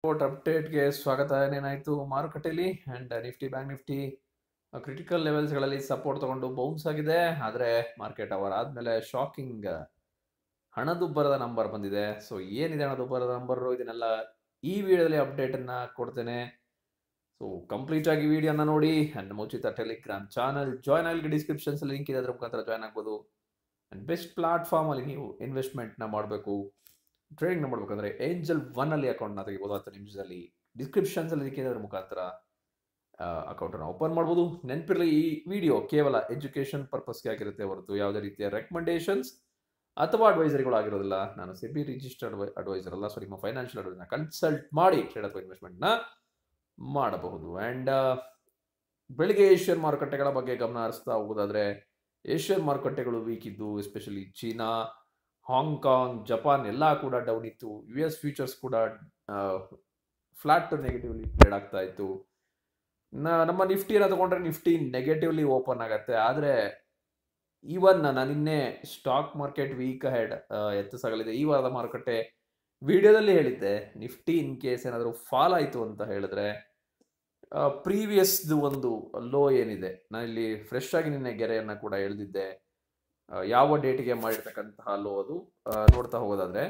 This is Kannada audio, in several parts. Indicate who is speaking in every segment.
Speaker 1: ರಿಪೋರ್ಟ್ ಅಪ್ಡೇಟ್ಗೆ ಸ್ವಾಗತ ಏನೇನಾಯಿತು ಮಾರುಕಟ್ಟೆಯಲ್ಲಿ and Nifty Bank Nifty critical ಲೆವೆಲ್ಸ್ಗಳಲ್ಲಿ ಸಪೋರ್ಟ್ ತಗೊಂಡು ಬೌನ್ಸ್ ಆಗಿದೆ ಆದರೆ ಮಾರ್ಕೆಟ್ ಅವರ್ ಆದಮೇಲೆ ಶಾಕಿಂಗ್ ಹಣದುಬ್ಬರದ ನಂಬರ್ ಬಂದಿದೆ ಸೊ ಏನಿದೆ ಹಣದುಬ್ಬರದ ನಂಬರು ಇದನ್ನೆಲ್ಲ ಈ ವಿಡಿಯೋದಲ್ಲಿ ಅಪ್ಡೇಟನ್ನು ಕೊಡ್ತೇನೆ ಸೊ ಕಂಪ್ಲೀಟ್ ಆಗಿ ವಿಡಿಯೋನ ನೋಡಿ ಆ್ಯಂಡ್ ಉಚಿತ ಟೆಲಿಗ್ರಾಮ್ ಚಾನಲ್ ಜಾಯ್ನ್ ಆಗಲಿಕ್ಕೆ ಡಿಸ್ಕ್ರಿಪ್ಷನ್ಸ್ ಲಿಂಕ್ ಇದೆ ಅದ್ರ ಮುಖಾಂತರ ಜಾಯ್ನ್ ಆಗ್ಬೋದು ಆ್ಯಂಡ್ ಬೆಸ್ಟ್ ಪ್ಲಾಟ್ಫಾರ್ಮಲ್ಲಿ ನೀವು ಇನ್ವೆಸ್ಟ್ಮೆಂಟ್ನ ಮಾಡಬೇಕು ಟ್ರೇಡಿಂಗ್ನ ಮಾಡಬೇಕಂದ್ರೆ ಏಂಜಲ್ ಒನ್ ಅಲ್ಲಿ ಅಕೌಂಟ್ನ ತೆಗಿಬೋದು ಹತ್ತು ನಿಮಿಷದಲ್ಲಿ ಡಿಸ್ಕ್ರಿಪ್ಷನ್ಸ್ ಅಲ್ಲಿ ಅದರ ಮುಖಾಂತರ ಅಕೌಂಟನ್ನು ಓಪನ್ ಮಾಡ್ಬೋದು ನೆನಪಿರಲಿ ಈ ವಿಡಿಯೋ ಕೇವಲ ಎಜುಕೇಷನ್ ಪರ್ಪಸ್ಗೆ ಆಗಿರುತ್ತೆ ಹೊರತು ಯಾವುದೇ ರೀತಿಯ ರೆಕಮೆಂಡೇಶನ್ಸ್ ಅಥವಾ ಅಡ್ವೈಸರಿಗಳು ಆಗಿರೋದಿಲ್ಲ ನಾನು ಸೆಬಿ ರಿಜಿಸ್ಟರ್ಡ್ ಅಡ್ವೈಸರ್ ಅಲ್ಲ ಸೊ ನಿಮ್ಮ ಫೈನಾನ್ಷಿಯಲ್ ಅಡ್ವೈಸ್ನ ಕನ್ಸಲ್ಟ್ ಮಾಡಿ ಟ್ರೇಡ್ ಅಥವಾ ಇನ್ವೆಸ್ಟ್ಮೆಂಟ್ನ ಮಾಡಬಹುದು ಆ್ಯಂಡ್ ಬೆಳಿಗ್ಗೆ ಏಷ್ಯನ್ ಮಾರುಕಟ್ಟೆಗಳ ಬಗ್ಗೆ ಗಮನ ಹರಿಸ್ತಾ ಹೋಗೋದಾದ್ರೆ ಏಷ್ಯನ್ ಮಾರುಕಟ್ಟೆಗಳು ವೀಕ್ ಇದ್ದು ಎಸ್ಪೆಷಲಿ ಚೀನಾ ಹಾಂಗ್ಕಾಂಗ್ ಜಪಾನ್ ಎಲ್ಲ ಕೂಡ ಡೌನ್ ಇತ್ತು ಯು ಎಸ್ ಫ್ಯೂಚರ್ಸ್ ಕೂಡ ಫ್ಲಾಟ್ ನೆಗೆಟಿವ್ಲಿ ಟ್ರೇಡ್ ಆಗ್ತಾ ಇತ್ತು ನಮ್ಮ ನಿಫ್ಟಿನ ತಗೊಂಡ್ರೆ ನಿಫ್ಟಿ ನೆಗೆಟಿವ್ಲಿ ಓಪನ್ ಆಗತ್ತೆ ಆದರೆ ಈವನ್ ನಾನು ನಿನ್ನೆ ಸ್ಟಾಕ್ ಮಾರ್ಕೆಟ್ ವೀಕ್ ಹೆಡ್ ಎತ್ತಿಸಾಗಲಿದೆ ಈ ವಾರದ ಮಾರುಕಟ್ಟೆ ವಿಡಿಯೋದಲ್ಲಿ ಹೇಳಿದ್ದೆ ನಿಫ್ಟಿ ಇನ್ ಕೇಸ್ ಏನಾದರೂ ಫಾಲ್ ಆಯಿತು ಅಂತ ಹೇಳಿದ್ರೆ ಪ್ರೀವಿಯಸ್ದು ಒಂದು ಲೋ ಏನಿದೆ ನಾನಿಲ್ಲಿ ಫ್ರೆಶ್ ಆಗಿ ನಿನ್ನೆ ಗೆರೆಯನ್ನು ಕೂಡ ಎಳೆದಿದ್ದೆ ಯಾವ ಡೇಟಿಗೆ ಮಾಡಿರ್ತಕ್ಕಂತಹ ಲೋ ಅದು ನೋಡ್ತಾ ಹೋಗೋದಾದ್ರೆ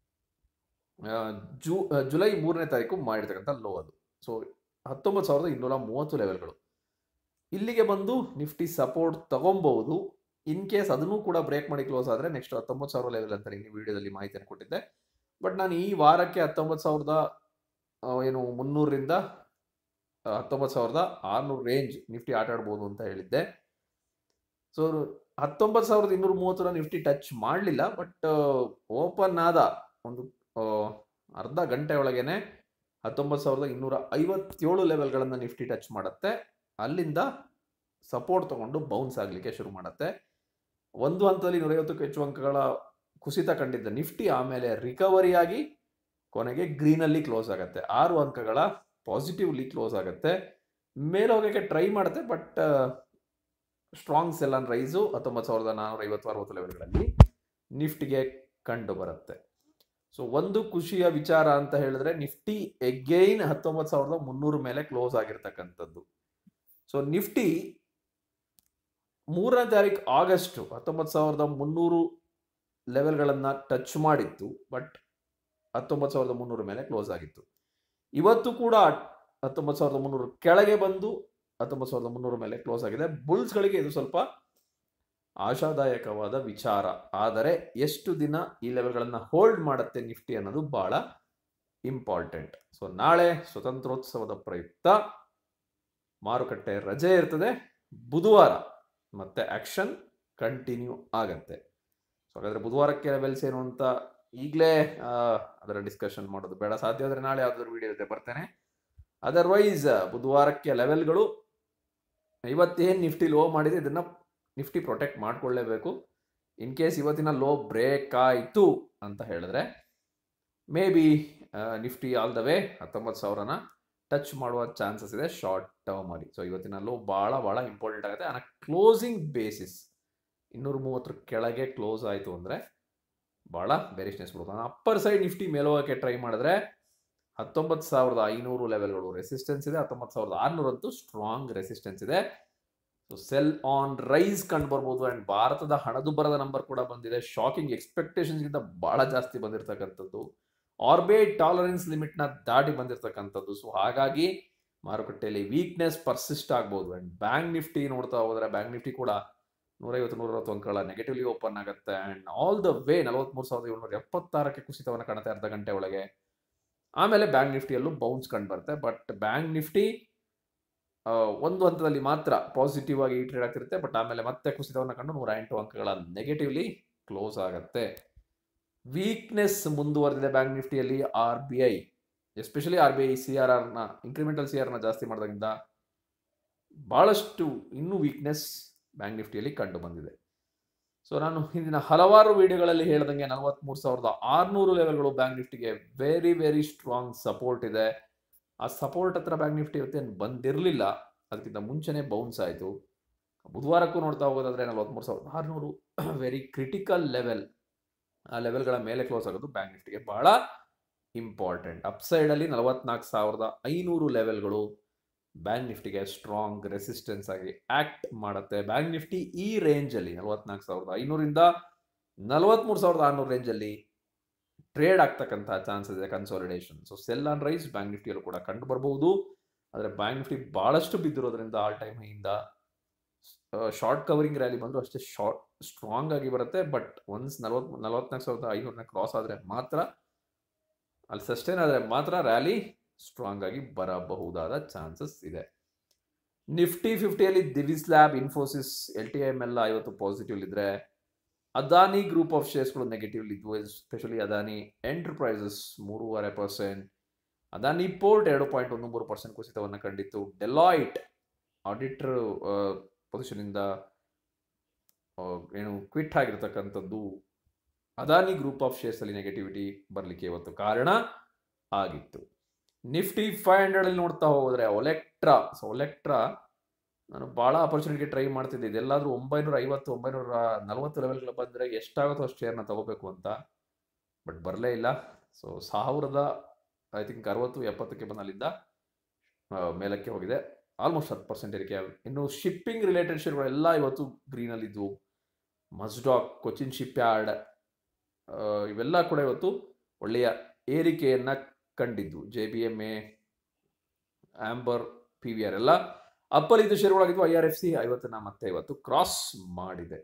Speaker 1: ಜೂ ಜುಲೈ ಮೂರನೇ ತಾರೀಕು ಮಾಡಿರ್ತಕ್ಕಂಥ ಲೋ ಅದು ಸೊ ಹತ್ತೊಂಬತ್ತು ಸಾವಿರದ ಇನ್ನೂರ ಮೂವತ್ತು ಲೆವೆಲ್ಗಳು ಇಲ್ಲಿಗೆ ಬಂದು ನಿಫ್ಟಿ ಸಪೋರ್ಟ್ ತಗೊಬಹುದು ಇನ್ ಕೇಸ್ ಅದನ್ನು ಕೂಡ ಬ್ರೇಕ್ ಮಾಡಿ ಕ್ಲೋಸ್ ಆದರೆ ನೆಕ್ಸ್ಟ್ ಹತ್ತೊಂಬತ್ತು ಸಾವಿರ ಲೆವೆಲ್ ಅಂತ ನಿಮಗೆ ವಿಡಿಯೋದಲ್ಲಿ ಮಾಹಿತಿಯನ್ನು ಕೊಟ್ಟಿದ್ದೆ ಬಟ್ ನಾನು ಈ ವಾರಕ್ಕೆ ಹತ್ತೊಂಬತ್ತು ಸಾವಿರದ ಏನು ಮುನ್ನೂರರಿಂದ ಹತ್ತೊಂಬತ್ತು ಸಾವಿರದ ಆರುನೂರು ರೇಂಜ್ ನಿಫ್ಟಿ ಆಟ ಆಡ್ಬೋದು ಅಂತ ಹೇಳಿದ್ದೆ ಸೊ ಹತ್ತೊಂಬತ್ತು ಸಾವಿರದ ಇನ್ನೂರ ಮೂವತ್ತರ ನಿಫ್ಟಿ ಟಚ್ ಮಾಡಲಿಲ್ಲ ಬಟ್ ಓಪನ್ ಆದ ಒಂದು ಅರ್ಧ ಗಂಟೆ ಒಳಗೇನೆ ಹತ್ತೊಂಬತ್ತು ಸಾವಿರದ ಇನ್ನೂರ ಐವತ್ತೇಳು ಲೆವೆಲ್ಗಳನ್ನು ನಿಫ್ಟಿ ಟಚ್ ಮಾಡುತ್ತೆ ಅಲ್ಲಿಂದ ಸಪೋರ್ಟ್ ತಗೊಂಡು ಬೌನ್ಸ್ ಆಗಲಿಕ್ಕೆ ಶುರು ಮಾಡುತ್ತೆ ಒಂದು ಹಂತದಲ್ಲಿ ನೂರೈವತ್ತಕ್ಕೂ ಹೆಚ್ಚು ಅಂಕಗಳ ಕುಸಿತ ಕಂಡಿದ್ದ ನಿಫ್ಟಿ ಆಮೇಲೆ ರಿಕವರಿ ಆಗಿ ಕೊನೆಗೆ ಗ್ರೀನಲ್ಲಿ ಕ್ಲೋಸ್ ಆಗುತ್ತೆ ಆರು ಅಂಕಗಳ ಪಾಸಿಟಿವ್ಲಿ ಕ್ಲೋಸ್ ಆಗುತ್ತೆ ಮೇಲೆ ಹೋಗೋಕ್ಕೆ ಟ್ರೈ ಮಾಡುತ್ತೆ but strong sell on rise ಹತ್ತೊಂಬತ್ತು ಸಾವಿರದ ನಾನ್ನೂರ ಐವತ್ತು ಅರವತ್ತು ಲೆವೆಲ್ಗಳಲ್ಲಿ ನಿಫ್ಟಿಗೆ ಕಂಡು ಬರುತ್ತೆ ಸೊ ಒಂದು ಖುಷಿಯ ವಿಚಾರ ಅಂತ ಹೇಳಿದ್ರೆ ನಿಫ್ಟಿ ಎಗೈನ್ ಹತ್ತೊಂಬತ್ತು ಸಾವಿರದ ಮುನ್ನೂರು ಮೇಲೆ ಕ್ಲೋಸ್ ಆಗಿರ್ತಕ್ಕಂಥದ್ದು ಸೊ ನಿಫ್ಟಿ ಮೂರನೇ ತಾರೀಕು ಆಗಸ್ಟ್ ಹತ್ತೊಂಬತ್ತು ಸಾವಿರದ ಮುನ್ನೂರು ಲೆವೆಲ್ಗಳನ್ನು ಟಚ್ ಮಾಡಿತ್ತು ಬಟ್ ಹತ್ತೊಂಬತ್ತು ಸಾವಿರದ ಮುನ್ನೂರು ಮೇಲೆ ಕ್ಲೋಸ್ ಆಗಿತ್ತು ಇವತ್ತು ಕೂಡ ಹತ್ತೊಂಬತ್ತು ಸಾವಿರದ ಮುನ್ನೂರು ಕೆಳಗೆ ಬಂದು ಹತ್ತೊಂಬತ್ತು ಸಾವಿರದ ಮುನ್ನೂರ ಮೇಲೆ ಕ್ಲೋಸ್ ಆಗಿದೆ ಬುಲ್ಸ್ಗಳಿಗೆ ಇದು ಸ್ವಲ್ಪ ಆಶಾದಾಯಕವಾದ ವಿಚಾರ ಆದರೆ ಎಷ್ಟು ದಿನ ಈ ಲೆವೆಲ್ಗಳನ್ನು ಹೋಲ್ಡ್ ಮಾಡುತ್ತೆ ನಿಫ್ಟಿ ಅನ್ನೋದು ಬಹಳ ಇಂಪಾರ್ಟೆಂಟ್ ಸೊ ನಾಳೆ ಸ್ವತಂತ್ರೋತ್ಸವದ ಪ್ರಯುಕ್ತ ಮಾರುಕಟ್ಟೆ ರಜೆ ಇರ್ತದೆ ಬುಧವಾರ ಮತ್ತೆ ಆಕ್ಷನ್ ಕಂಟಿನ್ಯೂ ಆಗತ್ತೆ ಸೊ ಹಾಗಾದ್ರೆ ಬುಧವಾರಕ್ಕೆ ಲೆವೆಲ್ಸ್ ಏನು ಅಂತ ಈಗಲೇ ಅದರ ಡಿಸ್ಕಷನ್ ಮಾಡೋದು ಬೇಡ ಸಾಧ್ಯ ಆದರೆ ನಾಳೆ ಯಾವ್ದಾದ್ರು ವಿಡಿಯೋ ಜೊತೆ ಬರ್ತೇನೆ ಅದರ್ವೈಸ್ ಬುಧವಾರಕ್ಕೆ ಲೆವೆಲ್ಗಳು ಇವತ್ತೇನು ನಿಫ್ಟಿ ಲೋ ಮಾಡಿದೆ ಇದನ್ನ ನಿಫ್ಟಿ ಪ್ರೊಟೆಕ್ಟ್ ಮಾಡ್ಕೊಳ್ಳೇಬೇಕು ಇನ್ ಕೇಸ್ ಇವತ್ತಿನ ಲೋ ಬ್ರೇಕ್ ಆಯಿತು ಅಂತ ಹೇಳಿದ್ರೆ maybe Nifty all the way ಹತ್ತೊಂಬತ್ತು ಸಾವಿರನ ಟಚ್ ಮಾಡುವ ಚಾನ್ಸಸ್ ಇದೆ ಶಾರ್ಟ್ ಟರ್ಮ್ ಅಲ್ಲಿ ಸೊ ಇವತ್ತಿನ ಲೋ ಭಾಳ ಭಾಳ ಇಂಪಾರ್ಟೆಂಟ್ ಆಗುತ್ತೆ ಆನ ಕ್ಲೋಸಿಂಗ್ ಬೇಸಿಸ್ ಇನ್ನೂರ ಮೂವತ್ತರ ಕೆಳಗೆ ಕ್ಲೋಸ್ ಆಯಿತು ಅಂದರೆ ಭಾಳ ಬೇರಿಷ್ನೆಸ್ ಬರುತ್ತೆ ಅಪ್ಪರ್ ಸೈಡ್ ನಿಫ್ಟಿ ಮೇಲೋಗಕ್ಕೆ ಟ್ರೈ ಮಾಡಿದ್ರೆ ಹತ್ತೊಂಬತ್ತು ಸಾವಿರದ ಐನೂರು ಲೆವೆಲ್ಗಳು ರೆಸಿಸ್ಟೆನ್ಸ್ ಇದೆ ಹತ್ತೊಂಬತ್ತು ಸಾವಿರದ ಆರುನೂರಂತೂ ಸ್ಟ್ರಾಂಗ್ ರೆಸಿಸ್ಟೆನ್ಸ್ ಇದೆ ಸೊ ಸೆಲ್ ಆನ್ ರೈಸ್ ಕಂಡು ಬರ್ಬೋದು ಆ್ಯಂಡ್ ಭಾರತದ ಹಣದುಬ್ಬರದ ನಂಬರ್ ಕೂಡ ಬಂದಿದೆ ಶಾಕಿಂಗ್ ಎಕ್ಸ್ಪೆಕ್ಟೇಷನ್ಸ್ಗಿಂತ ಭಾಳ ಜಾಸ್ತಿ ಬಂದಿರತಕ್ಕಂಥದ್ದು ಆರ್ಬೇ ಟಾಲರೆನ್ಸ್ ಲಿಮಿಟ್ನ ದಾಟಿ ಬಂದಿರತಕ್ಕಂಥದ್ದು ಸೊ ಹಾಗಾಗಿ ಮಾರುಕಟ್ಟೆಯಲ್ಲಿ ವೀಕ್ನೆಸ್ ಪರ್ಸಿಸ್ಟ್ ಆಗ್ಬೋದು ಆ್ಯಂಡ್ ಬ್ಯಾಂಕ್ ನಿಫ್ಟಿ ನೋಡ್ತಾ ಹೋದ್ರೆ ಬ್ಯಾಂಕ್ ನಿಫ್ಟಿ ಕೂಡ ನೂರೈವತ್ತು ನೂರವತ್ತು ಅಂಕಗಳ ನೆಗೆಟಿವ್ಲಿ ಓಪನ್ ಆಗುತ್ತೆ ಆ್ಯಂಡ್ ಆಲ್ ದ ವೇ ನಲವತ್ಮೂರು ಸಾವಿರದ ಏಳ್ನೂರ ಎಪ್ಪತ್ತಾರಕ್ಕೆ ಕುಸಿತವನ್ನು ಕಾಣುತ್ತೆ ಅರ್ಧ ಗಂಟೆ ಒಳಗೆ ಆಮೇಲೆ ಬ್ಯಾಂಕ್ ನಿಫ್ಟಿಯಲ್ಲೂ ಬೌನ್ಸ್ ಕಂಡು ಬರುತ್ತೆ ಬಟ್ ಬ್ಯಾಂಕ್ ನಿಫ್ಟಿ ಒಂದು ಹಂತದಲ್ಲಿ ಮಾತ್ರ ಪಾಸಿಟಿವ್ ಆಗಿ ಟ್ರೇಡ್ ಆಗ್ತಿರುತ್ತೆ ಬಟ್ ಆಮೇಲೆ ಮತ್ತೆ ಕುಸಿತವನ್ನು ಕಂಡು ನೂರ ಎಂಟು ಅಂಕಗಳ ನೆಗೆಟಿವ್ಲಿ ಕ್ಲೋಸ್ ಆಗುತ್ತೆ ವೀಕ್ನೆಸ್ ಮುಂದುವರೆದಿದೆ ಬ್ಯಾಂಕ್ ನಿಫ್ಟಿಯಲ್ಲಿ R B I especially R B I C R ಆರ್ನ ಇನ್ಕ್ರಿಮೆಂಟಲ್ ಸಿ ಆರ್ನ ಜಾಸ್ತಿ ಮಾಡಿದಾಗಿಂದ ಭಾಳಷ್ಟು ಇನ್ನೂ ವೀಕ್ನೆಸ್ ಬ್ಯಾಂಕ್ ನಿಫ್ಟಿಯಲ್ಲಿ ಕಂಡು ಬಂದಿದೆ ಸೊ ನಾನು ಹಿಂದಿನ ಹಲವಾರು ವಿಡಿಯೋಗಳಲ್ಲಿ ಹೇಳ್ದಂಗೆ ನಲವತ್ತ್ಮೂರು ಸಾವಿರದ ಆರುನೂರು ಲೆವೆಲ್ಗಳು ಬ್ಯಾಂಕ್ ನಿಫ್ಟಿಗೆ ವೆರಿ ವೆರಿ ಸ್ಟ್ರಾಂಗ್ ಸಪೋರ್ಟ್ ಇದೆ ಆ ಸಪೋರ್ಟ್ ಹತ್ರ ಬ್ಯಾಂಕ್ ನಿಫ್ಟಿ ಇವತ್ತೇನು ಬಂದಿರಲಿಲ್ಲ ಅದಕ್ಕಿಂತ ಮುಂಚೆನೇ ಬೌನ್ಸ್ ಆಯಿತು ಬುಧವಾರಕ್ಕೂ ನೋಡ್ತಾ ಹೋಗೋದಾದ್ರೆ ನಲವತ್ತ್ಮೂರು ಸಾವಿರದ ಆರುನೂರು ವೆರಿ ಕ್ರಿಟಿಕಲ್ ಲೆವೆಲ್ ಆ ಲೆವೆಲ್ಗಳ ಮೇಲೆ ಕ್ಲೋಸ್ ಆಗೋದು ಬ್ಯಾಂಕ್ ನಿಫ್ಟಿಗೆ ಬಹಳ ಇಂಪಾರ್ಟೆಂಟ್ ಅಪ್ಸೈಡಲ್ಲಿ ನಲವತ್ನಾಲ್ಕು ಸಾವಿರದ ಐನೂರು ಲೆವೆಲ್ಗಳು ಬ್ಯಾಂಕ್ ನಿಫ್ಟಿಗೆ ಸ್ಟ್ರಾಂಗ್ ರೆಸಿಸ್ಟೆನ್ಸ್ ಆಗಿ ಆಕ್ಟ್ ಮಾಡುತ್ತೆ ಬ್ಯಾಂಕ್ ನಿಫ್ಟಿ ಈ ರೇಂಜಲ್ಲಿ ನಲವತ್ನಾಲ್ಕು ಸಾವಿರದ ಐನೂರಿಂದ ನಲವತ್ತ್ಮೂರು ಸಾವಿರದ ಆರುನೂರು ರೇಂಜಲ್ಲಿ ಟ್ರೇಡ್ ಆಗ್ತಕ್ಕಂಥ ಚಾನ್ಸಸ್ ಇದೆ consolidation so sell on rise bank ನಿಫ್ಟಿಯಲ್ಲೂ ಕೂಡ ಕಂಡು ಬರಬಹುದು ಆದರೆ ಬ್ಯಾಂಕ್ ನಿಫ್ಟಿ ಭಾಳಷ್ಟು ಬಿದ್ದಿರೋದ್ರಿಂದ ಆಲ್ ಟೈಮ್ ಹೈಯಿಂದ ಶಾರ್ಟ್ ಕವರಿಂಗ್ ರ್ಯಾಲಿ ಬಂದರೂ ಅಷ್ಟೇ ಶಾರ್ಟ್ ಸ್ಟ್ರಾಂಗ್ ಆಗಿ ಬರುತ್ತೆ ಬಟ್ ಒನ್ಸ್ ನಲವತ್ ನಲವತ್ನಾಲ್ಕು ಸಾವಿರದ ಐನೂರನ್ನ ಕ್ರಾಸ್ ಆದರೆ ಮಾತ್ರ ಅಲ್ಲಿ ಸಸ್ಟೈನ್ ಆದರೆ ಮಾತ್ರ ರ್ಯಾಲಿ ಸ್ಟ್ರಾಂಗ್ ಆಗಿ ಬರಬಹುದಾದ ಚಾನ್ಸಸ್ ಇದೆ ನಿಫ್ಟಿ ಫಿಫ್ಟಿಯಲ್ಲಿ Divi's lab Infosys L T M ಎಲ್ಲ ಇವತ್ತು ಪಾಸಿಟಿವ್ ಇದ್ರೆ ಅದಾನಿ ಗ್ರೂಪ್ ಆಫ್ ಶೇರ್ಸ್ಗಳು ನೆಗೆಟಿವ್ ಇದ್ವು ಎಸ್ಪೆಷಲಿ ಅದಾನಿ ಎಂಟರ್ಪ್ರೈಸಸ್ ಮೂರುವರೆ ಪರ್ಸೆಂಟ್ ಅದಾನಿ ಪೋರ್ಟ್ ಎರಡು ಪಾಯಿಂಟ್ ಒಂದು ಮೂರು ಪರ್ಸೆಂಟ್ ಕುಸಿತವನ್ನು ಕಂಡಿತ್ತು ಡೆಲಾಯ್ಟ್ ಆಡಿಟರ್ ಪೊಸಿಷನಿಂದ ಏನು ಕ್ವಿಟ್ ಆಗಿರ್ತಕ್ಕಂಥದ್ದು ಅದಾನಿ ಗ್ರೂಪ್ ಆಫ್ ಶೇರ್ಸ್ ಅಲ್ಲಿ ನೆಗೆಟಿವಿಟಿ ಬರಲಿಕ್ಕೆ ಇವತ್ತು ಕಾರಣ ಆಗಿತ್ತು ನಿಫ್ಟಿ ಫೈವ್ ಹಂಡ್ರೆಡ್ ಅಲ್ಲಿ ನೋಡ್ತಾ ಹೋದ್ರೆ ಒಲೆಕ್ಟ್ರಾ ಸೊ ಒಲೆಕ್ಟ್ರಾ ನಾನು ಭಾಳ ಅಪರ್ಚುನಿಟಿ ಟ್ರೈ ಮಾಡ್ತಿದ್ದೆ ಇದೆಲ್ಲಾದ್ರೂ ಒಂಬೈನೂರ ಐವತ್ತು ಒಂಬೈನೂರ ನಲವತ್ತು ಲೆವೆಲ್ಗಳು ಬಂದರೆ ಎಷ್ಟಾಗುತ್ತೋ ಅಷ್ಟು ಶೇರ್ನ ತಗೋಬೇಕು ಅಂತ ಬಟ್ ಬರಲೇ ಇಲ್ಲ ಸೊ ಸಾವಿರದ ಐ ಥಿಂಕ್ ಅರವತ್ತು ಎಪ್ಪತ್ತಕ್ಕೆ ಬಂದು ಅಲ್ಲಿಂದ ಆ, ಮೇಲಕ್ಕೆ ಹೋಗಿದೆ ಆಲ್ಮೋಸ್ಟ್ ಹತ್ತು ಪರ್ಸೆಂಟ್ ಏರಿಕೆ ಆಗಿದೆ ಇನ್ನು ಶಿಪ್ಪಿಂಗ್ ರಿಲೇಟೆಡ್ ಶೇರ್ಗಳೆಲ್ಲ ಇವತ್ತು ಗ್ರೀನಲ್ಲಿ ಇದ್ವು ಮಸ್ಡಾಕ್ ಕೊಚಿನ್ ಶಿಪ್ ಯಾರ್ಡ್ ಇವೆಲ್ಲ ಕೂಡ ಇವತ್ತು ಒಳ್ಳೆಯ ಏರಿಕೆಯನ್ನ ಕಂಡಿದ್ದು J B M A Amber P V R ಎಲ್ಲ ಅಪ್ಪಲಿದ್ದು ಶೇರುಗಳಾಗಿದ್ವು ಐ ಆರ್ ಎಫ್ ಸಿ ಐವತ್ತನ್ನ ಮತ್ತೆ ಇವತ್ತು ಕ್ರಾಸ್ ಮಾಡಿದೆ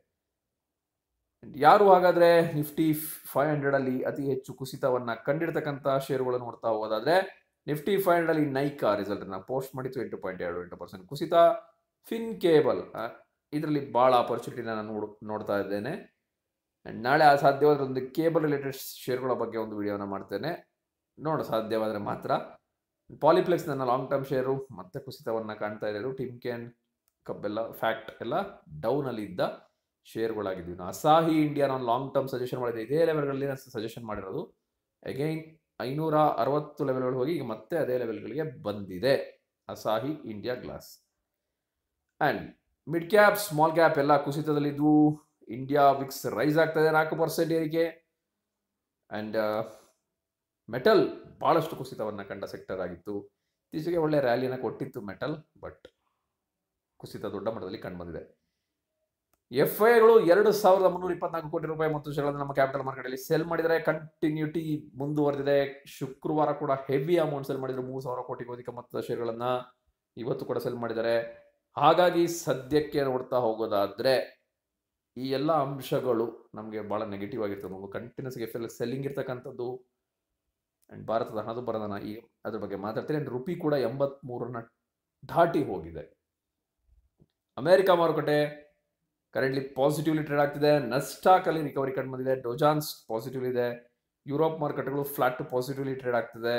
Speaker 1: ಯಾರು ಹಾಗಾದ್ರೆ ನಿಫ್ಟಿ ಫೈವ್ ಹಂಡ್ರೆಡ್ ಅಲ್ಲಿ ಅತಿ ಹೆಚ್ಚು ಕುಸಿತವನ್ನ ಕಂಡಿರ್ತಕ್ಕಂಥ ಶೇರುಗಳನ್ನು ನೋಡ್ತಾ ಹೋಗೋದಾದ್ರೆ ನಿಫ್ಟಿ ಫೈವ್ ಹಂಡ್ರೆಡ್ ಅಲ್ಲಿ ನೈಕಾ ರಿಸಲ್ಟ್ ಅನ್ನ ಪೋಸ್ಟ್ ಮಾಡಿತ್ತು ಎಂಟು ಪಾಯಿಂಟ್ ಎರಡು ಎಂಟು ಪರ್ಸೆಂಟ್ ಕುಸಿತ ಫಿನ್ ಕೇಬಲ್ ಇದರಲ್ಲಿ ಬಹಳ ಅಪರ್ಚುನಿಟಿ ನಾನು ನೋಡ್ ನೋಡ್ತಾ ಇದ್ದೇನೆ And ನಾಳೆ ಆ ಸಾಧ್ಯವಾದ್ರೆ ಒಂದು ಕೇಬಲ್ ರಿಲೇಟೆಡ್ ಶೇರ್ಗಳ ಬಗ್ಗೆ ಒಂದು ವಿಡಿಯೋನ ಮಾಡ್ತೇನೆ ನೋಡ ಸಾಧ್ಯವಾದರೆ ಮಾತ್ರ ಪಾಲಿಪ್ಲೆಕ್ಸ್ ನನ್ನ ಲಾಂಗ್ ಟರ್ಮ್ ಶೇರು ಮತ್ತೆ ಕುಸಿತವನ್ನ ಕಾಣ್ತಾ ಇರೋದು ಟಿಮ್ಕೆನ್ ಕಬ್ಬೆಲ್ಲ ಫ್ಯಾಕ್ಟ್ ಎಲ್ಲ ಡೌನ್ ಅಲ್ಲಿ ಇದ್ದ ಶೇರ್ಗಳಾಗಿದ್ವಿ ಇನ್ನು ಅಸಾಹಿ ಇಂಡಿಯಾ ನಾನು ಲಾಂಗ್ ಟರ್ಮ್ ಸಜೆಷನ್ ಮಾಡಿದೆ ಇದೇ ಲೆವೆಲ್ಗಳಲ್ಲಿ ನಾನು ಸಜೆಷನ್ ಮಾಡಿರೋದು ಅಗೈನ್ ಐನೂರ ಅರವತ್ತು ಲೆವೆಲ್ಗಳು ಹೋಗಿ ಈಗ ಮತ್ತೆ ಅದೇ ಲೆವೆಲ್ಗಳಿಗೆ ಬಂದಿದೆ Asahi India glass and mid cap small cap ಎಲ್ಲ ಕುಸಿತದಲ್ಲಿದ್ವು ಇಂಡಿಯಾ ವಿಕ್ಸ್ ರೈಸ್ ಆಗ್ತದೆ ನಾಲ್ಕು ಪರ್ಸೆಂಟ್ ಏರಿಕೆ ಆ್ಯಂಡ್ ಮೆಟಲ್ ಭಾಳಷ್ಟು ಕುಸಿತವನ್ನು ಕಂಡ ಸೆಕ್ಟರ್ ಆಗಿತ್ತು ಇತ್ತೀಚೆಗೆ ಒಳ್ಳೆ ರ್ಯಾಲಿಯನ್ನು ಕೊಟ್ಟಿತ್ತು ಮೆಟಲ್ ಬಟ್ ಕುಸಿತ ದೊಡ್ಡ ಮಟ್ಟದಲ್ಲಿ ಕಂಡುಬಂದಿದೆ ಎಫ್ ಐಗಳು ಎರಡು ಸಾವಿರದ ಮುನ್ನೂರ ಇಪ್ಪತ್ನಾಲ್ಕು ಕೋಟಿ ರೂಪಾಯಿ ಮತ್ತು ಶೇರ್ಗಳನ್ನು ನಮ್ಮ ಕ್ಯಾಪಿಟಲ್ ಮಾರ್ಕೆಟಲ್ಲಿ ಸೆಲ್ ಮಾಡಿದರೆ ಕಂಟಿನ್ಯೂಟಿ ಮುಂದುವರೆದಿದೆ ಶುಕ್ರವಾರ ಕೂಡ ಹೆವಿ ಅಮೌಂಟ್ ಸೆಲ್ ಮಾಡಿದ್ರು ಮೂರು ಸಾವಿರ ಕೋಟಿಗೂ ಅಧಿಕ ಮೊತ್ತದ ಶೇರ್ಗಳನ್ನ ಇವತ್ತು ಕೂಡ ಸೆಲ್ ಮಾಡಿದ್ದಾರೆ ಹಾಗಾಗಿ ಸದ್ಯಕ್ಕೆ ನೋಡ್ತಾ ಹೋಗೋದಾದ್ರೆ ಈ ಎಲ್ಲ ಅಂಶಗಳು ನಮಗೆ ಬಹಳ ನೆಗೆಟಿವ್ ಆಗಿರ್ತದೆ ಒಂದು ಕಂಟಿನ್ಯೂಸ್ ಎಫ್ ಎಲ್ ಸೆಲ್ಲಿಂಗ್ ಇರ್ತಕ್ಕಂಥದ್ದು ಆ್ಯಂಡ್ ಭಾರತದ ಹಣದುಬ್ಬರನ ಈ ಅದ್ರ ಬಗ್ಗೆ ಮಾತಾಡ್ತೀನಿ ಆ್ಯಂಡ್ ರುಪಿ ಕೂಡ ಎಂಬತ್ಮೂರನ್ನ ದಾಟಿ ಹೋಗಿದೆ ಅಮೆರಿಕ ಮಾರುಕಟ್ಟೆ ಕರೆಂಟ್ಲಿ ಪಾಸಿಟಿವ್ಲಿ ಟ್ರೇಡ್ ಆಗ್ತಿದೆ ನಸ್ಟಾಕ್ ಅಲ್ಲಿ ರಿಕವರಿ ಕಂಡು ಬಂದಿದೆ ಡೋಜಾನ್ಸ್ ಪಾಸಿಟಿವ್ ಇದೆ ಯುರೋಪ್ ಮಾರುಕಟ್ಟೆಗಳು ಫ್ಲಾಟ್ ಪಾಸಿಟಿವ್ಲಿ ಟ್ರೇಡ್ ಆಗ್ತಿದೆ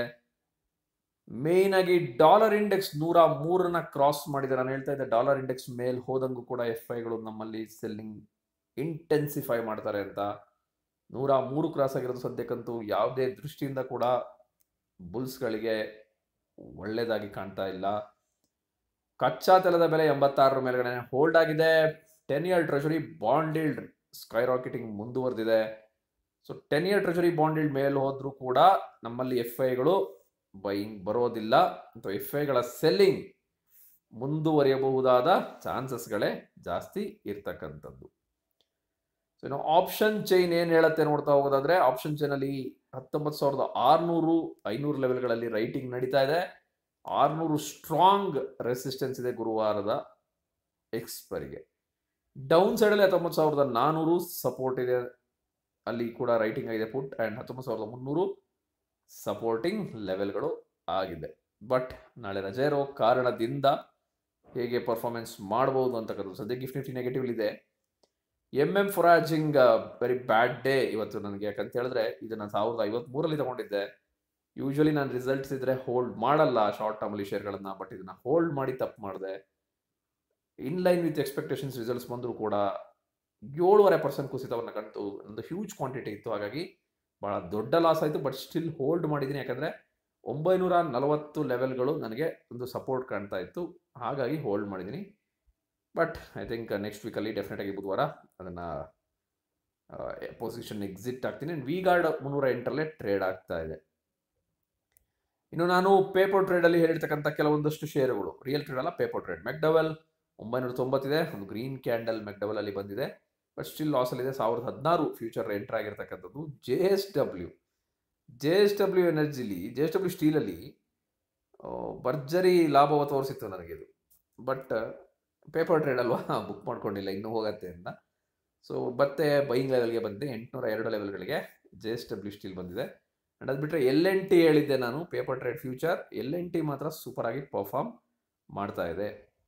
Speaker 1: ಮೇನ್ ಆಗಿ ಡಾಲರ್ ಇಂಡೆಕ್ಸ್ ನೂರ ಮೂರನ್ನ ಕ್ರಾಸ್ ಮಾಡಿದೆ ನಾನು ಹೇಳ್ತಾ ಇದ್ದೆ ಡಾಲರ್ ಇಂಡೆಕ್ಸ್ ಮೇಲ್ ಹೋದಂಗೂ ಕೂಡ ಎಫ್ ಐಗಳು ನಮ್ಮಲ್ಲಿ ಸೆಲ್ಲಿಂಗ್ ಇಂಟೆನ್ಸಿಫೈ ಮಾಡ್ತಾರೆ ಅಂತ ನೂರ ಮೂರು ಕ್ರಾಸ್ ಆಗಿರೋದು ಸದ್ಯಕ್ಕಂತೂ ಯಾವುದೇ ದೃಷ್ಟಿಯಿಂದ ಕೂಡ ಬುಲ್ಸ್ಗಳಿಗೆ ಒಳ್ಳೆಯದಾಗಿ ಕಾಣ್ತಾ ಇಲ್ಲ ಕಚ್ಚಾ ತೆಲದ ಬೆಲೆ ಎಂಬತ್ತಾರರ ಮೇಲ್ಗಡೆ ಹೋಲ್ಡ್ ಆಗಿದೆ ten year treasury bond yield sky rocketing ಮುಂದುವರೆದಿದೆ so ten year treasury bond yield ಮೇಲೆ ಹೋದ್ರೂ ಕೂಡ ನಮ್ಮಲ್ಲಿ ಎಫ್ ಐಗಳು ಬೈಯಿಂಗ್ ಬರೋದಿಲ್ಲ ಅಥವಾ ಎಫ್ ಐಗಳ ಸೆಲ್ಲಿಂಗ್ ಮುಂದುವರಿಯಬಹುದಾದ ಚಾನ್ಸಸ್ಗಳೇ ಜಾಸ್ತಿ ಇರ್ತಕ್ಕಂಥದ್ದು ಸೊ ಇನ್ನು ಆಪ್ಷನ್ ಚೈನ್ ಏನು ಹೇಳುತ್ತೆ ನೋಡ್ತಾ ಹೋಗೋದಾದ್ರೆ ಆಪ್ಷನ್ ಚೈನ್ ಅಲ್ಲಿ ಹತ್ತೊಂಬತ್ತು ಸಾವಿರದ ಆರ್ನೂರು ಐನೂರು ಲೆವೆಲ್ಗಳಲ್ಲಿ ರೈಟಿಂಗ್ ನಡೀತಾ ಇದೆ ಆರ್ನೂರು ಸ್ಟ್ರಾಂಗ್ ರೆಸಿಸ್ಟೆನ್ಸ್ ಇದೆ ಗುರುವಾರದ ಎಕ್ಸ್ಪರಿಗೆ ಡೌನ್ ಸೈಡಲ್ಲಿ ಹತ್ತೊಂಬತ್ತು ಸಾವಿರದ ನಾನ್ನೂರು ಸಪೋರ್ಟ್ ಇದೆ ಅಲ್ಲಿ ಕೂಡ ರೈಟಿಂಗ್ ಆಗಿದೆ ಪುಟ್ ಆ್ಯಂಡ್ ಹತ್ತೊಂಬತ್ತು ಸಾವಿರದ ಮುನ್ನೂರು ಸಪೋರ್ಟಿಂಗ್ ಲೆವೆಲ್ಗಳು ಆಗಿದೆ ಬಟ್ ನಾಳೆ ರಜೆ ಇರೋ ಕಾರಣದಿಂದ ಹೇಗೆ ಪರ್ಫಾರ್ಮೆನ್ಸ್ ಮಾಡಬಹುದು ಅಂತಕ್ಕಂಥದ್ದು ಸದ್ಯ ಗಿಫ್ಟ್ ನಿಫ್ಟಿ ನೆಗೆಟಿವ್ ಇದೆ M M forging very bad day ಇವತ್ತು ನನಗೆ ಯಾಕಂತ ಹೇಳಿದ್ರೆ ಇದನ್ನ ಸಾವಿರದ ಐವತ್ಮೂರಲ್ಲಿ ತಗೊಂಡಿದ್ದೆ ಯೂಶಲಿ ನಾನು ರಿಸಲ್ಟ್ಸ್ ಇದ್ರೆ ಹೋಲ್ಡ್ ಮಾಡಲ್ಲ ಶಾರ್ಟ್ ಟರ್ಮಲ್ಲಿ ಶೇರ್ಗಳನ್ನ ಬಟ್ ಇದನ್ನ ಹೋಲ್ಡ್ ಮಾಡಿ ತಪ್ಪು ಮಾಡಿದೆ in line with expectations results ಬಂದರೂ ಕೂಡ ಏಳುವರೆ ಪರ್ಸೆಂಟ್ ಕುಸಿತವನ್ನು ಕಂಡು ಒಂದು ಹ್ಯೂಜ್ ಕ್ವಾಂಟಿಟಿ ಇತ್ತು ಹಾಗಾಗಿ ಬಹಳ ದೊಡ್ಡ ಲಾಸ್ ಆಯಿತು ಬಟ್ ಸ್ಟಿಲ್ ಹೋಲ್ಡ್ ಮಾಡಿದ್ದೀನಿ ಯಾಕಂದರೆ ಒಂಬೈನೂರ ನಲವತ್ತು ಲೆವೆಲ್ಗಳು ನನಗೆ ಒಂದು ಸಪೋರ್ಟ್ ಕಾಣ್ತಾ ಇತ್ತು ಹಾಗಾಗಿ ಹೋಲ್ಡ್ ಮಾಡಿದ್ದೀನಿ ಬಟ್ ಐ ಥಿಂಕ್ ನೆಕ್ಸ್ಟ್ ವೀಕಲ್ಲಿ ಡೆಫಿನೆಟಾಗಿ ಬುಧವಾರ ಅದನ್ನು ಪೊಸಿಷನ್ ಎಕ್ಸಿಟ್ ಆಗ್ತೀನಿ ವಿ ಗಾರ್ಡ್ ಮುನ್ನೂರ ಎಂಟರಲ್ಲೇ ಟ್ರೇಡ್ ಆಗ್ತಾ ಇದೆ ಇನ್ನು ನಾನು ಪೇಪರ್ ಟ್ರೇಡಲ್ಲಿ ಹೇಳಿರ್ತಕ್ಕಂಥ ಕೆಲವೊಂದಷ್ಟು ಷೇರುಗಳು ರಿಯಲ್ ಟ್ರೇಡ್ ಅಲ್ಲ ಪೇಪರ್ ಟ್ರೇಡ್ ಮೆಕ್ಡವೆಲ್ ಒಂಬೈನೂರ ತೊಂಬತ್ತಿದೆ ಒಂದು ಗ್ರೀನ್ ಕ್ಯಾಂಡಲ್ ಮೆಕ್ಡವೆಲ್ ಅಲ್ಲಿ ಬಂದಿದೆ ಬಟ್ ಸ್ಟಿಲ್ ಲಾಸಲ್ಲಿದೆ ಸಾವಿರದ ಹದಿನಾರು ಫ್ಯೂಚರ್ ಎಂಟರ್ ಆಗಿರ್ತಕ್ಕಂಥದ್ದು J S W J S W ಎನರ್ಜಿಲಿ ಜೆ ಎಸ್ ಡಬ್ಲ್ಯೂ ಸ್ಟೀಲಲ್ಲಿ ಭರ್ಜರಿ ಲಾಭವ ತೋರಿಸಿತ್ತು ನನಗೆ ಇದು ಬಟ್ ಪೇಪರ್ ಟ್ರೇಡ್ ಅಲ್ವಾ ಬುಕ್ ಮಾಡ್ಕೊಂಡಿಲ್ಲ ಇನ್ನೂ ಹೋಗತ್ತೆ ಅಂತ ಸೊ ಮತ್ತೆ ಬೈಯಿಂಗ್ ಲೆವೆಲ್ಗೆ ಬಂದಿದೆ ಎಂಟುನೂರ ಎರಡು ಲೆವೆಲ್ಗಳಿಗೆ ಜೆ ಎಸ್ ಡಬ್ಲ್ಯೂ ಸ್ಟೀಲ್ ಬಂದಿದೆ ಆ್ಯಂಡ್ ಅದು ಬಿಟ್ಟರೆ ಎಲ್ ಎನ್ ಟಿ ಹೇಳಿದ್ದೆ ನಾನು paper trade future L N T ಮಾತ್ರ ಸೂಪರ್ ಆಗಿ ಪರ್ಫಾರ್ಮ್ ಮಾಡ್ತಾ ಇದೆ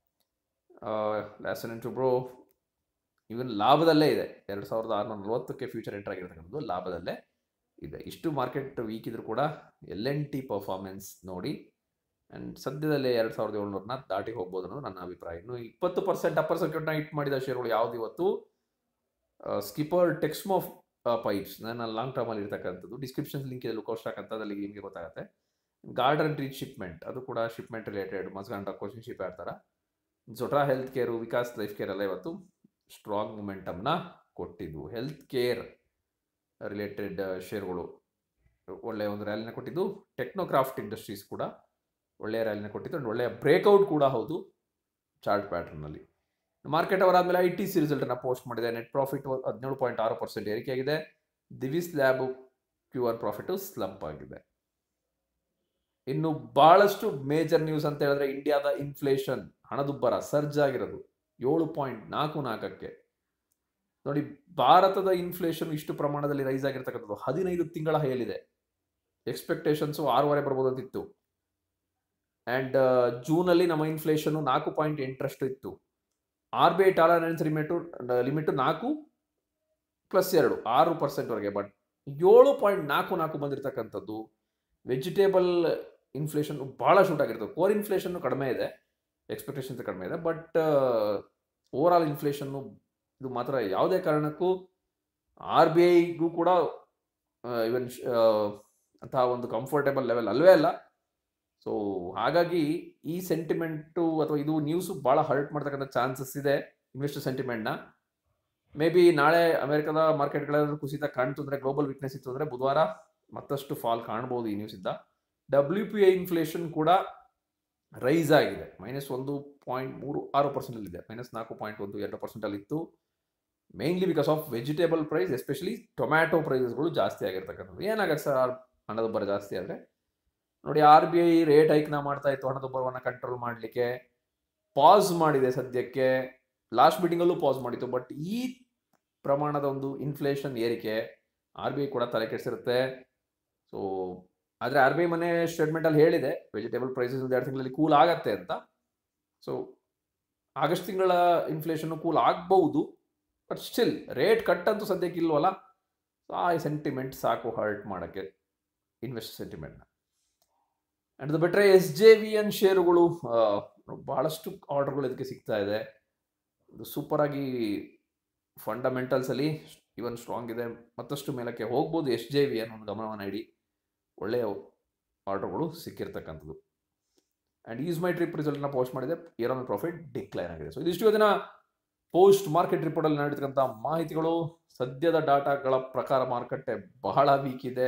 Speaker 1: ಲ್ಯಾಸನ್ ಟು ಬ್ರೋ ಇವನ್ ಲಾಭದಲ್ಲೇ ಇದೆ ಎರಡು ಸಾವಿರದ ಆರುನೂರ ನಲವತ್ತಕ್ಕೆ ಫ್ಯೂಚರ್ ಎಂಟರ್ ಆಗಿರ್ತಕ್ಕಂಥದ್ದು ಲಾಭದಲ್ಲೇ ಇದೆ ಇಷ್ಟು ಮಾರ್ಕೆಟ್ ವೀಕ್ ಇದ್ರೂ ಕೂಡ ಎಲ್ ಎನ್ ಟಿ ಪರ್ಫಾರ್ಮೆನ್ಸ್ ನೋಡಿ ಆ್ಯಂಡ್ ಸದ್ಯದಲ್ಲೇ ಎರಡು ಸಾವಿರದ ಏಳ್ನೂರನ್ನ ದಾಟಿ ಹೋಗ್ಬೋದು ಅನ್ನೋದು ನನ್ನ ಅಭಿಪ್ರಾಯ ಇನ್ನು ಇಪ್ಪತ್ತು ಪರ್ಸೆಂಟ್ ಅಪ್ಪರ್ ಸರ್ಕ್ಯೂಟ್ನ ಹಿಟ್ ಮಾಡಿದ ಷೇರುಗಳು ಯಾವ್ದು ಇವತ್ತು ಸ್ಕಿಪರ್ ಟೆಕ್ಸ್ಮೋ ಪೈಪ್ಸ್ ನನ್ನ ಲಾಂಗ್ ಟರ್ಮಲ್ಲಿ ಇರ್ತಕ್ಕಂಥದ್ದು ಡಿಸ್ಕ್ರಿಪ್ಷನ್ ಲಿಂಕ್ ಇದೆ ಲುಕೌಟ್ ಸ್ಟಾಕ್ ಅಂತ ಅದಲ್ಲಿ ನಿಮಗೆ ಗೊತ್ತಾಗುತ್ತೆ ಗಾರ್ಡನ್ ರೀಚ್ ಶಿಪ್ಮೆಂಟ್ ಅದು ಕೂಡ shipment related Mazagon Cochin ship ಆಡ್ತಾರ ಜೊಟ್ರಾ health care Vikas life care ಎಲ್ಲ ಇವತ್ತು ಸ್ಟ್ರಾಂಗ್ ಮೊಮೆಂಟಮ್ನ ಕೊಟ್ಟಿದ್ವು ಹೆಲ್ತ್ ಕೇರ್ ರಿಲೇಟೆಡ್ ಶೇರ್ಗಳು ಒಳ್ಳೆಯ ಒಂದು ರ್ಯಾಲಿನ ಕೊಟ್ಟಿದ್ದು ಟೆಕ್ನೋಕ್ರಾಫ್ಟ್ ಇಂಡಸ್ಟ್ರೀಸ್ ಕೂಡ ಒಳ್ಳೆಯ ರ್ಯಾಲಿನ ಕೊಟ್ಟಿದ್ದು ಆ್ಯಂಡ್ ಒಳ್ಳೆಯ ಬ್ರೇಕ್ಔಟ್ ಕೂಡ ಹೌದು ಚಾರ್ಟ್ ಪ್ಯಾಟರ್ನಲ್ಲಿ ಮಾರ್ಕೆಟ್ ಅವರಾದ್ಮೇಲೆ ಐ ಟಿ ಸಿ ರಿಸಲ್ಟನ್ನು ಪೋಸ್ಟ್ ಮಾಡಿದೆ ನೆಟ್ ಪ್ರಾಫಿಟ್ ಹದಿನೇಳು ಪಾಯಿಂಟ್ ಆರು ಪರ್ಸೆಂಟ್ ಏರಿಕೆಯಾಗಿದೆ Divi's lab Q R profit slump ಆಗಿದೆ ಇನ್ನು ಬಹಳಷ್ಟು ಮೇಜರ್ ನ್ಯೂಸ್ ಅಂತ ಹೇಳಿದ್ರೆ ಇಂಡಿಯಾದ ಇನ್ಫ್ಲೇಷನ್ ಹಣದುಬ್ಬರ ಸರ್ಜ್ ಆಗಿರೋದು ಏಳು ಪಾಯಿಂಟ್ ನಾಲ್ಕು ನಾಲ್ಕಕ್ಕೆ ನೋಡಿ ಭಾರತದ ಇನ್ಫ್ಲೇಷನ್ ಇಷ್ಟು ಪ್ರಮಾಣದಲ್ಲಿ ರೈಸ್ ಆಗಿರ್ತಕ್ಕಂಥದ್ದು ಹದಿನೈದು ತಿಂಗಳ ಹೇಲಿದೆ ಎಕ್ಸ್ಪೆಕ್ಟೇಷನ್ಸು ಆರೂವರೆ ಬರ್ಬೋದು ಅಂತಿತ್ತು ಆ್ಯಂಡ್ ಜೂನಲ್ಲಿ ನಮ್ಮ ಇನ್ಫ್ಲೇಷನ್ ನಾಲ್ಕು ಪಾಯಿಂಟ್ ಎಂಟರಷ್ಟು ಇತ್ತು R B I tolerance limit limit ನಾಲ್ಕು ಪ್ಲಸ್ ಎರಡು ಆರು ಪರ್ಸೆಂಟ್ವರೆಗೆ ಬಟ್ ಏಳು ಪಾಯಿಂಟ್ ನಾಲ್ಕು ನಾಲ್ಕು ಬಂದಿರತಕ್ಕಂಥದ್ದು ವೆಜಿಟೇಬಲ್ ಇನ್ಫ್ಲೇಷನ್ ಭಾಳ ಶೂಟ್ ಆಗಿರ್ತದೆ ಕೋರ್ ಇನ್ಫ್ಲೇಷನ್ ಕಡಿಮೆ ಇದೆ ಎಕ್ಸ್ಪೆಕ್ಟೇಷನ್ಸ್ ಕಡಿಮೆ ಇದೆ ಬಟ್ ಓವರ್ ಆಲ್ ಇನ್ಫ್ಲೇಷನ್ನು ಇದು ಮಾತ್ರ ಯಾವುದೇ ಕಾರಣಕ್ಕೂ ಆರ್ ಬಿ ಐಗೂ ಕೂಡ ಇವನ್ ಅಂತಹ ಒಂದು ಕಂಫರ್ಟೇಬಲ್ ಲೆವೆಲ್ ಅಲ್ವೇ ಅಲ್ಲ ಸೊ ಹಾಗಾಗಿ ಈ ಸೆಂಟಿಮೆಂಟು ಅಥವಾ ಇದು ನ್ಯೂಸು ಭಾಳ ಹರ್ಟ್ ಮಾಡ್ತಕ್ಕಂಥ ಚಾನ್ಸಸ್ ಇದೆ ಇನ್ವೆಸ್ಟರ್ ಸೆಂಟಿಮೆಂಟ್ನ ಮೇ ಬಿ ನಾಳೆ ಅಮೆರಿಕದ ಮಾರ್ಕೆಟ್ಗಳಾದ್ರೂ ಕುಸಿತ ಕಾಣ್ತು ಅಂದರೆ ಗ್ಲೋಬಲ್ ವೀಕ್ನೆಸ್ ಇತ್ತು ಅಂದರೆ ಬುಧವಾರ ಮತ್ತಷ್ಟು ಫಾಲ್ ಕಾಣ್ಬೋದು ಈ ನ್ಯೂಸಿಂದ ಡಬ್ಲ್ಯೂ ಪಿ ಐ ಇನ್ಫ್ಲೇಷನ್ ಕೂಡ ರೈಸ್ ಆಗಿದೆ ಮೈನಸ್ ಒಂದು ಪಾಯಿಂಟ್ ಮೂರು ಆರು ಪರ್ಸೆಂಟಲ್ಲಿದೆ ಮೈನಸ್ ನಾಲ್ಕು ಪಾಯಿಂಟ್ ಒಂದು ಎರಡು ಪರ್ಸೆಂಟಲ್ಲಿ ಇತ್ತು mainly because of vegetable price especially tomato ಪ್ರೈಸಸ್ಗಳು ಜಾಸ್ತಿ ಆಗಿರ್ತಕ್ಕಂಥದ್ದು ಏನಾಗುತ್ತೆ ಸರ್ ಹಣದುಬ್ಬರ ಜಾಸ್ತಿ ಆದರೆ ನೋಡಿ ಆರ್ ಬಿ ಐ ರೇಟ್ ಹೈಕ್ನ ಮಾಡ್ತಾ ಇತ್ತು ಹಣದುಬ್ಬರವನ್ನು ಕಂಟ್ರೋಲ್ ಮಾಡಲಿಕ್ಕೆ ಪಾಸ್ ಮಾಡಿದೆ ಸದ್ಯಕ್ಕೆ ಲಾಸ್ಟ್ ಮೀಟಿಂಗಲ್ಲೂ ಪಾಸ್ ಮಾಡಿತ್ತು ಬಟ್ ಈ ಪ್ರಮಾಣದ ಒಂದು ಇನ್ಫ್ಲೇಷನ್ ಏರಿಕೆ ಆರ್ ಬಿ ಐ ಕೂಡ ತಲೆ ಕೆಡಿಸಿರುತ್ತೆ ಸೊ ಆದರೆ ಆರ್ ಬಿ ಐ ಮನೆ ಸ್ಟೇಟ್ಮೆಂಟಲ್ಲಿ ಹೇಳಿದೆ ವೆಜಿಟೇಬಲ್ ಪ್ರೈಸಸ್ ಒಂದು ಎರಡು ತಿಂಗಳಲ್ಲಿ ಕೂಲ್ ಆಗತ್ತೆ ಅಂತ ಸೊ ಆಗಸ್ಟ್ ತಿಂಗಳ ಇನ್ಫ್ಲೇಷನ್ ಕೂಲ್ ಆಗ್ಬಹುದು ಬಟ್ ಸ್ಟಿಲ್ ರೇಟ್ ಕಟ್ ಅಂತೂ ಸದ್ಯಕ್ಕೆ ಇಲ್ವಲ್ಲ ಸೊ ಆ ಸೆಂಟಿಮೆಂಟ್ ಸಾಕು ಹರ್ಟ್ ಮಾಡೋಕ್ಕೆ ಇನ್ವೆಸ್ಟ್ ಸೆಂಟಿಮೆಂಟ್ನ ಆ್ಯಂಡ್ ಅದು ಬಿಟ್ಟರೆ ಎಸ್ ಜೆ ವಿ ಎನ್ ಶೇರುಗಳು ಬಹಳಷ್ಟು ಆರ್ಡರ್ಗಳು ಇದಕ್ಕೆ ಸಿಗ್ತಾ ಇದೆ ಇದು ಸೂಪರಾಗಿ ಫಂಡಮೆಂಟಲ್ಸಲ್ಲಿ ಇವನ್ ಸ್ಟ್ರಾಂಗ್ ಇದೆ ಮತ್ತಷ್ಟು ಮೇಲಕ್ಕೆ ಹೋಗ್ಬೋದು ಎಸ್ ಜೆ ವಿ ಎನ್ ಒಂದು ಗಮನವನ್ನು ಇಡಿ ಒಳ್ಳೆಯ ಆರ್ಡರ್ಗಳು ಸಿಕ್ಕಿರ್ತಕ್ಕಂಥದ್ದು ಆ್ಯಂಡ್ ಈಸ್ ಮೈ ಟ್ರಿಪ್ ರಿಸಲ್ಟ್ನ ಪೋಸ್ಟ್ ಮಾಡಿದೆ ಇಯರ್ ಆನ್ ಪ್ರಾಫಿಟ್ ಡಿಕ್ಲೈನ್ ಆಗಿದೆ ಸೊ ಇದಿಷ್ಟು ದಿನ ಪೋಸ್ಟ್ ಮಾರ್ಕೆಟ್ ರಿಪೋರ್ಟಲ್ಲಿ ನಡೆತಕ್ಕಂಥ ಮಾಹಿತಿಗಳು ಸದ್ಯದ ಡಾಟಾಗಳ ಪ್ರಕಾರ ಮಾರುಕಟ್ಟೆ ಬಹಳ ವೀಕ್ ಇದೆ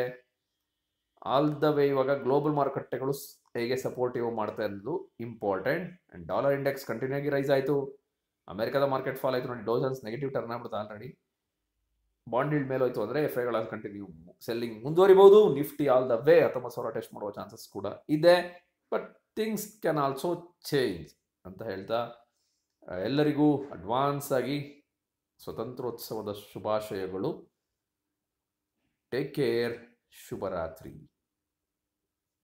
Speaker 1: ಆಲ್ ದ ವೇ ಇವಾಗ ಗ್ಲೋಬಲ್ ಮಾರುಕಟ್ಟೆಗಳು ಹೇಗೆ ಸಪೋರ್ಟಿವ್ ಮಾಡ್ತಾ ಇರೋದು important and dollar index continue ಆಗಿ ರೈಸ್ ಆಯಿತು ಅಮೆರಿಕದ ಮಾರ್ಕೆಟ್ ಫಾಲ್ ಆಯಿತು ನೋಡಿ ಡೋಸನ್ಸ್ ನೆಗೆಟಿವ್ ಟರ್ನ್ ಆಗ್ಬಿಡುತ್ತೆ ಆಲ್ರೆಡಿ ಬಾಂಡ್ ಇಲ್ಡ್ ಮೇಲೆ ಹೋಯ್ತು ಅಂದರೆ ಎಫ್ ಐಗಳ ಕಂಟಿನ್ಯೂ ಸೆಲ್ಲಿಂಗ್ ಮುಂದುವರಿಬಹುದು ನಿಫ್ಟಿ ಆಲ್ ದ ವೇ ಹತ್ತೊಂಬತ್ತು ಸಾವಿರ ಟೆಸ್ಟ್ ಮಾಡುವ ಚಾನ್ಸಸ್ ಕೂಡ ಇದೆ but things can also change ಅಂತ ಹೇಳ್ತಾ ಎಲ್ಲರಿಗೂ ಅಡ್ವಾನ್ಸ್ ಆಗಿ ಸ್ವತಂತ್ರೋತ್ಸವದ ಶುಭಾಶಯಗಳು ಟೇಕ್ ಕೇರ್ ಶುಭರಾತ್ರಿ